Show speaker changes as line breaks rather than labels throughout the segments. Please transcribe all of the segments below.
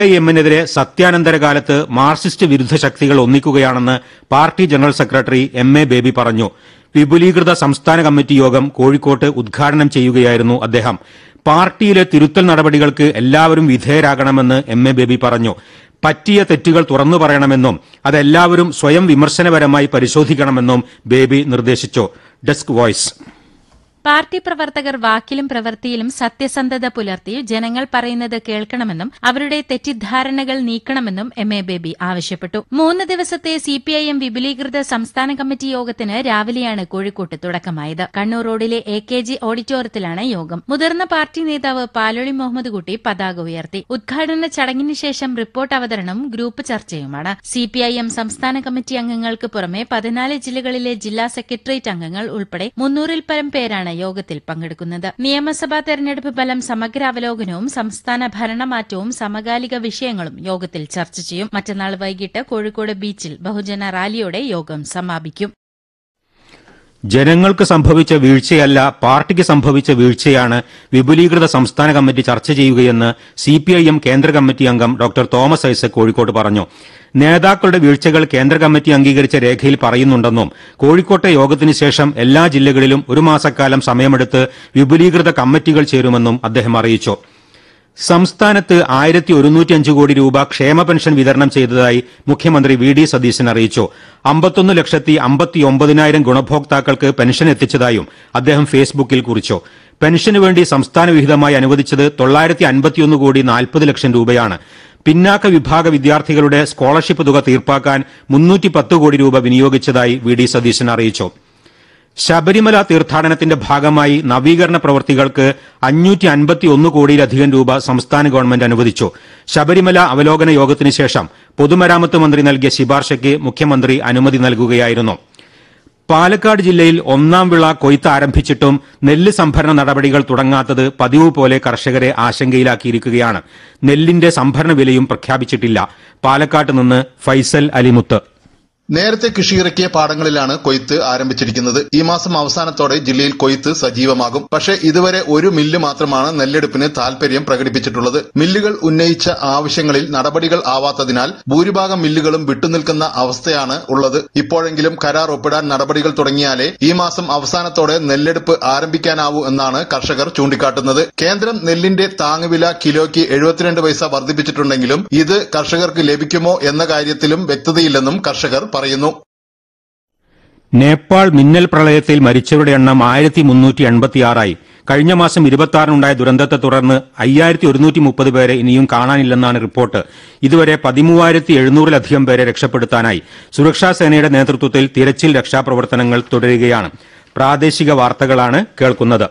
എമ്മിനെതിരെ സത്യാനന്തര കാലത്ത് മാർക്സിസ്റ്റ് വിരുദ്ധ ശക്തികൾ ഒന്നിക്കുകയാണെന്ന് party general secretary M A Baby പറഞ്ഞു വിപുലീകൃത സംസ്ഥാന കമ്മിറ്റി യോഗം കോഴിക്കോട്ട് ഉദ്ഘാടനം ചെയ്യുകയായിരുന്നു അദ്ദേഹം പാർട്ടിയിലെ തിരുത്തൽ നടപടികൾക്ക് എല്ലാവരും വിധേയരാകണമെന്ന് എം എ ബേബി പറഞ്ഞു പറ്റിയ തെറ്റുകൾ തുറന്നു പറയണമെന്നും അതെല്ലാവരും സ്വയം വിമർശനപരമായി പരിശോധിക്കണമെന്നും ബേബി നിർദ്ദേശിച്ചു ഡെസ്ക് വോയ്സ്
പാർട്ടി പ്രവർത്തകർ വാക്കിലും പ്രവൃത്തിയിലും സത്യസന്ധത പുലർത്തി ജനങ്ങൾ പറയുന്നത് കേൾക്കണമെന്നും അവരുടെ തെറ്റിദ്ധാരണകൾ നീക്കണമെന്നും എം എ ബേബി ആവശ്യപ്പെട്ടു മൂന്ന് ദിവസത്തെ സിപിഐഎം വിപുലീകൃത സംസ്ഥാന കമ്മിറ്റി യോഗത്തിന് രാവിലെയാണ് കോഴിക്കോട്ട് തുടക്കമായത് കണ്ണൂർ റോഡിലെ എ കെ ജി ഓഡിറ്റോറിയത്തിലാണ് യോഗം മുതിർന്ന പാർട്ടി നേതാവ് പാലൊളി മുഹമ്മദ് കുട്ടി പതാക ഉയർത്തി ഉദ്ഘാടന ചടങ്ങിന് ശേഷം റിപ്പോർട്ട് അവതരണവും ഗ്രൂപ്പ് ചർച്ചയുമാണ് സിപിഐഎം സംസ്ഥാന കമ്മിറ്റി അംഗങ്ങൾക്ക് പുറമെ പതിനാല് ജില്ലകളിലെ ജില്ലാ സെക്രട്ടേറിയറ്റ് അംഗങ്ങൾ ഉൾപ്പെടെ മുന്നൂറിൽ പരം പേരാണ് യോഗത്തിൽ പങ്കെടുക്കുന്നത് നിയമസഭാ തെരഞ്ഞെടുപ്പ് ഫലം സമഗ്ര അവലോകനവും സംസ്ഥാന ഭരണമാറ്റവും സമകാലിക വിഷയങ്ങളും യോഗത്തിൽ ചർച്ച ചെയ്യും മറ്റന്നാൾ വൈകിട്ട് കോഴിക്കോട് ബീച്ചിൽ ബഹുജന റാലിയോടെ യോഗം സമാപിക്കും
ജനങ്ങൾക്ക് സംഭവിച്ച വീഴ്ചയല്ല പാർട്ടിക്ക് സംഭവിച്ച വീഴ്ചയാണ് വിപുലീകൃത സംസ്ഥാന കമ്മിറ്റി ചർച്ച ചെയ്യുകയെന്ന് സിപിഐഎം കേന്ദ്ര കമ്മിറ്റി അംഗം ഡോക്ടർ തോമസ് ഐസക് കോഴിക്കോട്ട് പറഞ്ഞു നേതാക്കളുടെ വീഴ്ചകൾ കേന്ദ്ര കമ്മിറ്റി അംഗീകരിച്ച രേഖയിൽ പറയുന്നുണ്ടെന്നും കോഴിക്കോട്ടെ യോഗത്തിന് ശേഷം എല്ലാ ജില്ലകളിലും ഒരു മാസക്കാലം സമയമെടുത്ത് വിപുലീകൃത കമ്മിറ്റികൾ ചേരുമെന്നും അദ്ദേഹം അറിയിച്ചു സംസ്ഥാനത്ത് ആയിരത്തി ഒരുന്നൂറ്റിയഞ്ച് കോടി രൂപ ക്ഷേമ പെൻഷൻ വിതരണം ചെയ്തതായി മുഖ്യമന്ത്രി വി ഡി സതീശൻ അറിയിച്ചു അമ്പത്തൊന്ന് ലക്ഷത്തി അമ്പത്തിയൊമ്പതിനായിരം ഗുണഭോക്താക്കൾക്ക് പെൻഷൻ എത്തിച്ചതായും അദ്ദേഹം ഫേസ്ബുക്കിൽ കുറിച്ചു പെൻഷന് വേണ്ടി സംസ്ഥാന വിഹിതമായി അനുവദിച്ചത് തൊള്ളായിരത്തി അൻപത്തിയൊന്ന് കോടി നാൽപ്പത് ലക്ഷം രൂപയാണ് പിന്നാക്ക വിഭാഗ വിദ്യാർത്ഥികളുടെ സ്കോളർഷിപ്പ് തുക തീർപ്പാക്കാൻ മുന്നൂറ്റി പത്ത് കോടി രൂപ വിനിയോഗിച്ചതായി വി ഡി സതീശൻ അറിയിച്ചു ശബരിമല തീർത്ഥാടനത്തിന്റെ ഭാഗമായി നവീകരണ പ്രവൃത്തികൾക്ക് അഞ്ഞൂറ്റി അൻപത്തി ഒന്ന് കോടിയിലധികം രൂപ സംസ്ഥാന ഗവൺമെന്റ് അനുവദിച്ചു ശബരിമല അവലോകന യോഗത്തിന് ശേഷം പൊതുമരാമത്ത് മന്ത്രി നൽകിയ ശിപാർശയ്ക്ക് മുഖ്യമന്ത്രി അനുമതി നൽകുകയായിരുന്നു പാലക്കാട് ജില്ലയിൽ ഒന്നാം വിള കൊയ്ത്ത് ആരംഭിച്ചിട്ടും നെല്ല് സംഭരണ നടപടികൾ തുടങ്ങാത്തത് പതിവ് പോലെ കർഷകരെ ആശങ്കയിലാക്കിയിരിക്കുകയാണ് നെല്ലിന്റെ സംഭരണ വിലയും പ്രഖ്യാപിച്ചിട്ടില്ല പാലക്കാട്ട് നിന്ന് ഫൈസൽ അലിമുത്ത്
നേരത്തെ കൃഷിയിറക്കിയ പാടങ്ങളിലാണ് കൊയ്ത്ത് ആരംഭിച്ചിരിക്കുന്നത് ഈ മാസം അവസാനത്തോടെ ജില്ലയിൽ കൊയ്ത്ത് സജീവമാകും പക്ഷേ ഇതുവരെ ഒരു മില്ല് മാത്രമാണ് നെല്ലെടുപ്പിന് താൽപര്യം പ്രകടിപ്പിച്ചിട്ടുള്ളത് മില്ലുകൾ ഉന്നയിച്ച ആവശ്യങ്ങളിൽ നടപടികൾ ആവാത്തതിനാൽ ഭൂരിഭാഗം മില്ലുകളും വിട്ടുനിൽക്കുന്ന അവസ്ഥയാണ് ഉള്ളത് ഇപ്പോഴെങ്കിലും കരാർ ഒപ്പിടാൻ നടപടികൾ തുടങ്ങിയാലേ ഈ മാസം അവസാനത്തോടെ നെല്ലെടുപ്പ് ആരംഭിക്കാനാവൂ എന്നാണ് കർഷകർ ചൂണ്ടിക്കാട്ടുന്നത് കേന്ദ്രം നെല്ലിന്റെ താങ്ങുവില കിലോയ്ക്ക് എഴുപത്തിരണ്ട് പൈസ വർദ്ധിപ്പിച്ചിട്ടുണ്ടെങ്കിലും ഇത് കർഷകർക്ക് ലഭിക്കുമോ എന്ന കാര്യത്തിലും വ്യക്തതയില്ലെന്നും കർഷകർ പറയുന്നു
നേപ്പാൾ മിന്നൽ പ്രളയത്തിൽ മരിച്ചവരുടെ എണ്ണം ആയിരത്തി മുന്നൂറ്റി എൺപത്തിയാറായി കഴിഞ്ഞ മാസം ഇരുപത്തിയാറിനുണ്ടായ ദുരന്തത്തെ തുടർന്ന് അയ്യായിരത്തി ഒരുന്നൂറ്റി മുപ്പത് പേരെ ഇനിയും കാണാനില്ലെന്നാണ് റിപ്പോർട്ട് ഇതുവരെ പതിമൂവായിരത്തി എഴുന്നൂറിലധികം പേരെ രക്ഷപ്പെടുത്താനായി സുരക്ഷാ സേനയുടെ നേതൃത്വത്തിൽ തിരച്ചിൽ രക്ഷാപ്രവർത്തനങ്ങൾ തുടരുകയാണ് പ്രാദേശിക വാർത്തകളാണ് കേൾക്കുന്നത്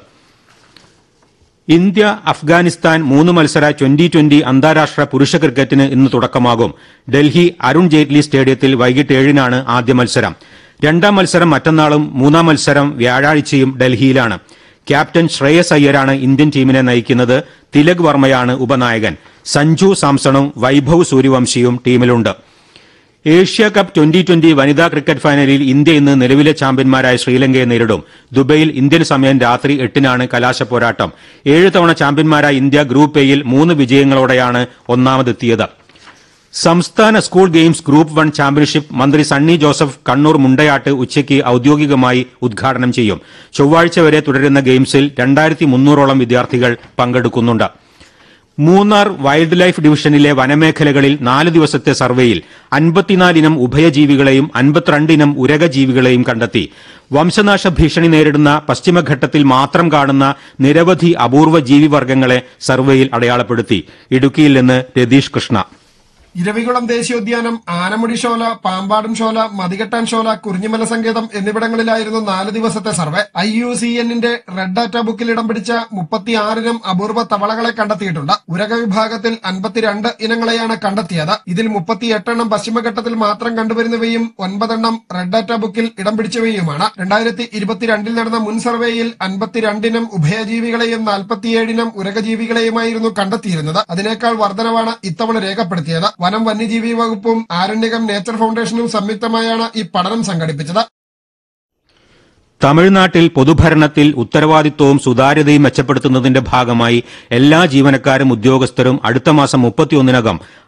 ഇന്ത്യ അഫ്ഗാനിസ്ഥാൻ മൂന്ന് മത്സര ട്വന്റി ട്വന്റി അന്താരാഷ്ട്ര പുരുഷ ക്രിക്കറ്റിന് ഇന്ന് തുടക്കമാകും ഡൽഹി അരുൺ ജെയ്റ്റ്ലി സ്റ്റേഡിയത്തിൽ വൈകിട്ട് ഏഴിനാണ് ആദ്യ മത്സരം രണ്ടാം മത്സരം മറ്റന്നാളും മൂന്നാം മത്സരം വ്യാഴാഴ്ചയും ഡൽഹിയിലാണ് ക്യാപ്റ്റൻ ശ്രേയസ് അയ്യരാണ് ഇന്ത്യൻ ടീമിനെ നയിക്കുന്നത് തിലക് വർമ്മയാണ് ഉപനായകൻ സഞ്ജു സാംസണും വൈഭവ് സൂര്യവംശിയും ടീമിലുണ്ട് ഏഷ്യ കപ്പ് ട്വന്റി ട്വന്റി വനിതാ ക്രിക്കറ്റ് ഫൈനലിൽ ഇന്ത്യ ഇന്ന് നിലവിലെ ചാമ്പ്യന്മാരായ ശ്രീലങ്കയെ നേരിടും ദുബൈയിൽ ഇന്ത്യൻ സമയം രാത്രി എട്ടിനാണ് കലാശ പോരാട്ടം ഏഴ് തവണ ചാമ്പ്യന്മാരായ ഇന്ത്യ ഗ്രൂപ്പ് എയിൽ മൂന്ന് വിജയങ്ങളോടെയാണ് ഒന്നാമതെത്തിയത് സംസ്ഥാന school games group one championship മന്ത്രി സണ്ണി ജോസഫ് കണ്ണൂർ മുണ്ടയാട്ട് ഉച്ചയ്ക്ക് ഔദ്യോഗികമായി ഉദ്ഘാടനം ചെയ്യും ചൊവ്വാഴ്ച വരെ തുടരുന്ന ഗെയിംസിൽ രണ്ടായിരത്തി മുന്നൂറോളം വിദ്യാർത്ഥികൾ പങ്കെടുക്കുന്നുണ്ട് മൂന്നാർ വൈൽഡ് ലൈഫ് ഡിവിഷനിലെ വനമേഖലകളിൽ നാല് ദിവസത്തെ സർവേയിൽ അൻപത്തിനാലിനം ഉഭയജീവികളെയും അൻപത്തിരണ്ടിനം ഉരകജീവികളെയും കണ്ടെത്തി വംശനാശ ഭീഷണി നേരിടുന്ന പശ്ചിമഘട്ടത്തിൽ മാത്രം കാണുന്ന നിരവധി അപൂർവ ജീവിവർഗ്ഗങ്ങളെ സർവേയിൽ അടയാളപ്പെടുത്തി ഇടുക്കിയിൽ നിന്ന് രതീഷ് കൃഷ്ണ
ഇരവികുളം ദേശീയോദ്യാനം ആനമുടി ഷോല പാമ്പാടും ഷോല മതികെട്ടാൻ ഷോല കുറിഞ്ഞിമല സങ്കേതം എന്നിവിടങ്ങളിലായിരുന്നു നാല് ദിവസത്തെ സർവേ ഐ യു സി എന്നിന്റെ റെഡ് ഡാറ്റ ബുക്കിൽ ഇടം പിടിച്ച മുപ്പത്തിയാറിനം അപൂർവ തവളകളെ കണ്ടെത്തിയിട്ടുണ്ട് ഉരക വിഭാഗത്തിൽ അൻപത്തിരണ്ട് ഇനങ്ങളെയാണ് കണ്ടെത്തിയത് ഇതിൽ മുപ്പത്തിയെട്ടെണ്ണം പശ്ചിമഘട്ടത്തിൽ മാത്രം കണ്ടുവരുന്നവയും ഒൻപതെണ്ണം റെഡ് ഡാറ്റ ബുക്കിൽ ഇടം പിടിച്ചവയുമാണ് രണ്ടായിരത്തി ഇരുപത്തിരണ്ടിൽ നടന്ന മുൻ സർവേയിൽ അൻപത്തിരണ്ടിനം ഉഭയജീവികളെയും നാൽപ്പത്തിയേഴിനം ഉരകജീവികളെയുമായിരുന്നു കണ്ടെത്തിയിരുന്നത് അതിനേക്കാൾ വർധനവാണ് ഇത്തവണ രേഖപ്പെടുത്തിയത് വനം വന്യജീവി വകുപ്പും ആരണ്യകം നേച്ചർ ഫൗണ്ടേഷനും സംയുക്തമായാണ് ഈ പഠനം സംഘടിപ്പിച്ചത്
തമിഴ്നാട്ടിൽ പൊതുഭരണത്തിൽ ഉത്തരവാദിത്വവും സുതാര്യതയും മെച്ചപ്പെടുത്തുന്നതിന്റെ ഭാഗമായി എല്ലാ ജീവനക്കാരും ഉദ്യോഗസ്ഥരും അടുത്ത മാസം മുപ്പത്തിയൊന്നിനകം